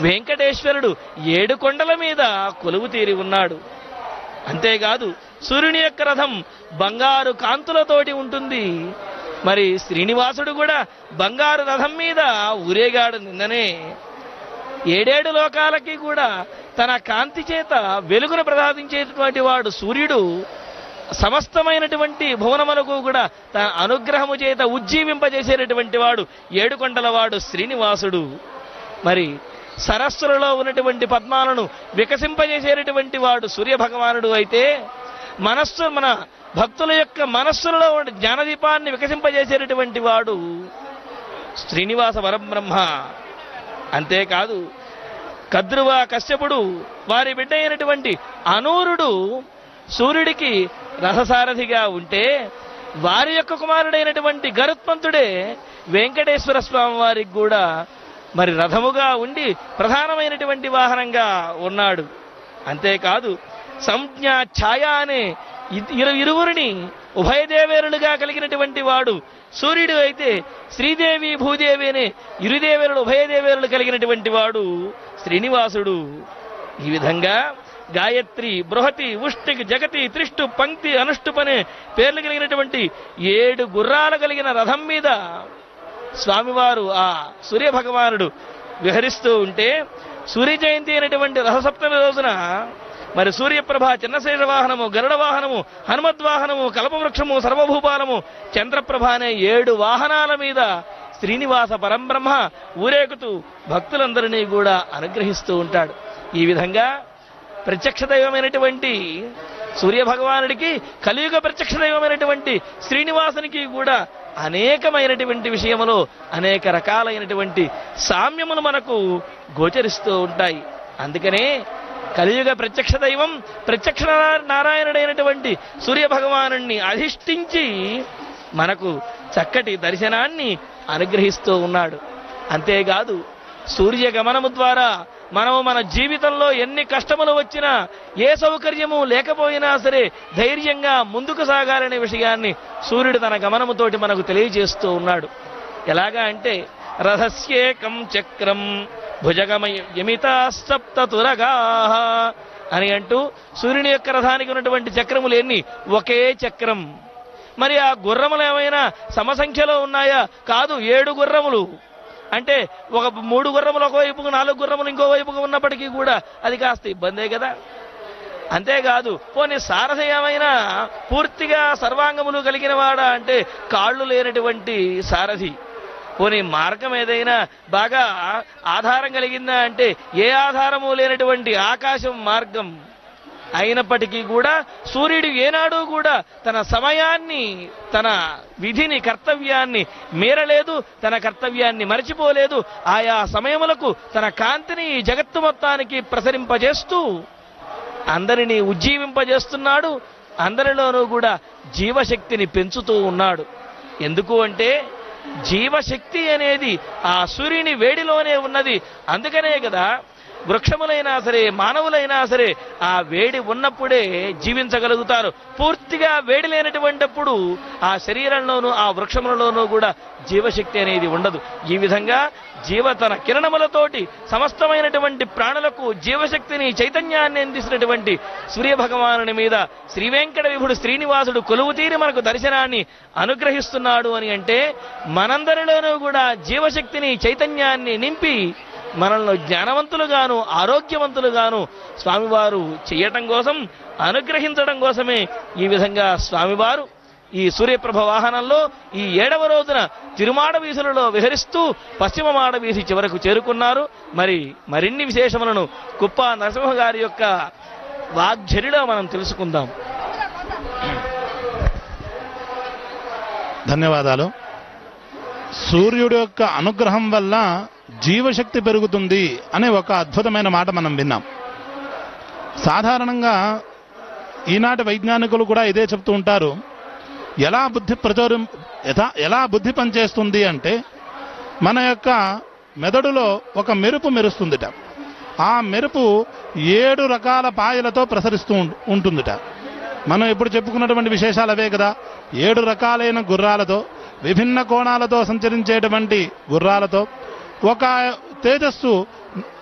వెంకటేశ్వరుడు ఏడు కొండల మీద కొలువు తీరి ఉన్నాడు అంతేకాదు సూర్యుని యొక్క రథం బంగారు కాంతులతోటి ఉంటుంది మరి శ్రీనివాసుడు కూడా బంగారు రథం మీద ఊరేగాడు నిన్ననే ఏడేడు లోకాలకి కూడా తన కాంతి చేత వెలుగును ప్రసాదించేటటువంటి వాడు సూర్యుడు సమస్తమైనటువంటి భువనములకు కూడా తన అనుగ్రహము చేత ఉజ్జీవింపజేసేటటువంటి వాడు ఏడుకొండల వాడు శ్రీనివాసుడు మరి సరస్సులలో ఉన్నటువంటి పద్మాలను వికసింపజేసేటటువంటి వాడు సూర్య భగవానుడు అయితే మనస్సు మన భక్తుల యొక్క మనస్సులలో ఉన్న జ్ఞానదీపాన్ని వికసింపజేసేటటువంటి వాడు శ్రీనివాస వరబ్రహ్మ అంతేకాదు కద్రువ కశ్యపుడు వారి బిడ్డ అయినటువంటి అనూరుడు సూర్యుడికి రథసారథిగా ఉంటే వారి యొక్క కుమారుడైనటువంటి గరుత్మంతుడే వెంకటేశ్వర స్వామి వారికి కూడా మరి రథముగా ఉండి ప్రధానమైనటువంటి వాహనంగా ఉన్నాడు అంతేకాదు సంజ్ఞ ఛాయ అనే ఇ- ఇరు ఇరువురిని ఉభయదేవేరులుగా కలిగినటువంటి వాడు సూర్యుడు అయితే శ్రీదేవి భూదేవి అనే ఇరుదేవేరులు ఉభయదేవేరులు కలిగినటువంటి వాడు శ్రీనివాసుడు ఈ విధంగా గాయత్రి బృహతి ఉష్టికి జగతి త్రిష్టు పంక్తి అనుష్టుప్ అనే పేర్లు కలిగినటువంటి ఏడు గుర్రాలు కలిగిన రథం మీద స్వామివారు ఆ సూర్య భగవానుడు విహరిస్తూ ఉంటే సూర్య జయంతి అయినటువంటి రథసప్తమి రోజున మరి సూర్యప్రభ చిన్నశేష వాహనము గరుడ వాహనము హనుమద్వాహనము కల్పవృక్షము సర్వభూపాలము చంద్రప్రభ అనే ఏడు వాహనాల మీద శ్రీనివాస పరంబ్రహ్మ ఊరేగుతూ భక్తులందరినీ కూడా అనుగ్రహిస్తూ ఉంటాడు ఈ విధంగా ప్రత్యక్ష దైవమైనటువంటి సూర్య భగవానుడికి కలియుగ ప్రత్యక్ష దైవమైనటువంటి శ్రీనివాసునికి కూడా అనేకమైనటువంటి విషయములో అనేక రకాలైనటువంటి సామ్యములు మనకు గోచరిస్తూ ఉంటాయి అందుకనే కలియుగ ప్రత్యక్ష దైవం ప్రత్యక్ష నారాయణుడైనటువంటి సూర్య భగవాను అధిష్ఠించి మనకు చక్కటి దర్శనాన్ని అనుగ్రహిస్తూ ఉన్నాడు అంతేకాదు సూర్య గమనము ద్వారా మనము మన జీవితంలో ఎన్ని కష్టములు వచ్చినా ఏ సౌకర్యము లేకపోయినా సరే ధైర్యంగా ముందుకు సాగాలనే విషయాన్ని సూర్యుడు తన గమనముతోటి మనకు తెలియజేస్తూ ఉన్నాడు ఎలాగా అంటే రథస్యేకం చక్రం భుజగమయమితా సప్త తురగా అని అంటూ సూర్యుని యొక్క రథానికి ఉన్నటువంటి చక్రములు ఎన్ని ఒకే చక్రం మరి ఆ గుర్రములు ఏమైనా సమసంఖ్యలో ఉన్నాయా కాదు ఏడు గుర్రములు అంటే ఒక మూడు గుర్రములు ఒకవైపుకు నాలుగు గుర్రములు ఇంకో వైపుకు ఉన్నప్పటికీ కూడా అది కాస్త ఇబ్బందే కదా అంతేకాదు పోనీ సారథి ఏమైనా పూర్తిగా సర్వాంగములు కలిగిన వాడా అంటే కాళ్ళు లేనటువంటి సారథి పోనీ మార్గం ఏదైనా బాగా ఆధారం కలిగిందా అంటే ఏ ఆధారము లేనటువంటి ఆకాశం మార్గం అయినప్పటికీ కూడా సూర్యుడు ఏనాడు కూడా తన సమయాన్ని తన విధిని కర్తవ్యాన్ని మీరలేదు తన కర్తవ్యాన్ని మరచిపోలేదు ఆయా సమయములకు తన కాంతిని ఈ జగత్తు మొత్తానికి ప్రసరింపజేస్తూ అందరినీ ఉజ్జీవింపజేస్తున్నాడు అందరిలోనూ కూడా జీవశక్తిని పెంచుతూ ఉన్నాడు ఎందుకు అంటే జీవశక్తి అనేది ఆ సూర్యుని వేడిలోనే ఉన్నది అందుకనే కదా వృక్షములైనా సరే మానవులైనా సరే ఆ వేడి ఉన్నప్పుడే జీవించగలుగుతారు పూర్తిగా వేడి లేనటువంటిప్పుడు ఆ శరీరంలోనూ ఆ వృక్షములలోనూ కూడా జీవశక్తి అనేది ఉండదు ఈ విధంగా జీవ తన కిరణములతోటి సమస్తమైనటువంటి ప్రాణులకు జీవశక్తిని చైతన్యాన్ని అందిస్తున్నటువంటి సూర్య భగవానుని మీద శ్రీ వెంకట విభుడు శ్రీనివాసుడు కొలువు తీరి మనకు దర్శనాన్ని అనుగ్రహిస్తున్నాడు అని అంటే మనందరిలోనూ కూడా జీవశక్తిని చైతన్యాన్ని నింపి మనల్ని జ్ఞానవంతులుగాను ఆరోగ్యవంతులుగాను స్వామివారు చేయటం కోసం అనుగ్రహించడం కోసమే ఈ విధంగా స్వామివారు ఈ సూర్యప్రభ వాహనంలో ఈ ఏడవ రోజున తిరుమాడ వీధులలో విహరిస్తూ పశ్చిమ మాడ వీధి చివరకు చేరుకున్నారు మరి మరిన్ని విశేషములను కుప్ప నరసింహ గారి యొక్క వాగ్ఝరిలో మనం తెలుసుకుందాం ధన్యవాదాలు సూర్యుడు యొక్క అనుగ్రహం వల్ల జీవశక్తి పెరుగుతుంది అనే ఒక అద్భుతమైన మాట మనం విన్నాం సాధారణంగా ఈనాటి వైజ్ఞానికులు కూడా ఇదే చెప్తూ ఉంటారు ఎలా బుద్ధి ప్రచోరం యథా ఎలా బుద్ధి పనిచేస్తుంది అంటే మన యొక్క మెదడులో ఒక మెరుపు మెరుస్తుందిట ఆ మెరుపు ఏడు రకాల పాయలతో ప్రసరిస్తూ ఉం- ఉంటుందిట మనం ఇప్పుడు చెప్పుకున్నటువంటి విశేషాలు అవే కదా ఏడు రకాలైన గుర్రాలతో విభిన్న కోణాలతో సంచరించేటువంటి గుర్రాలతో ఒక తేజస్సు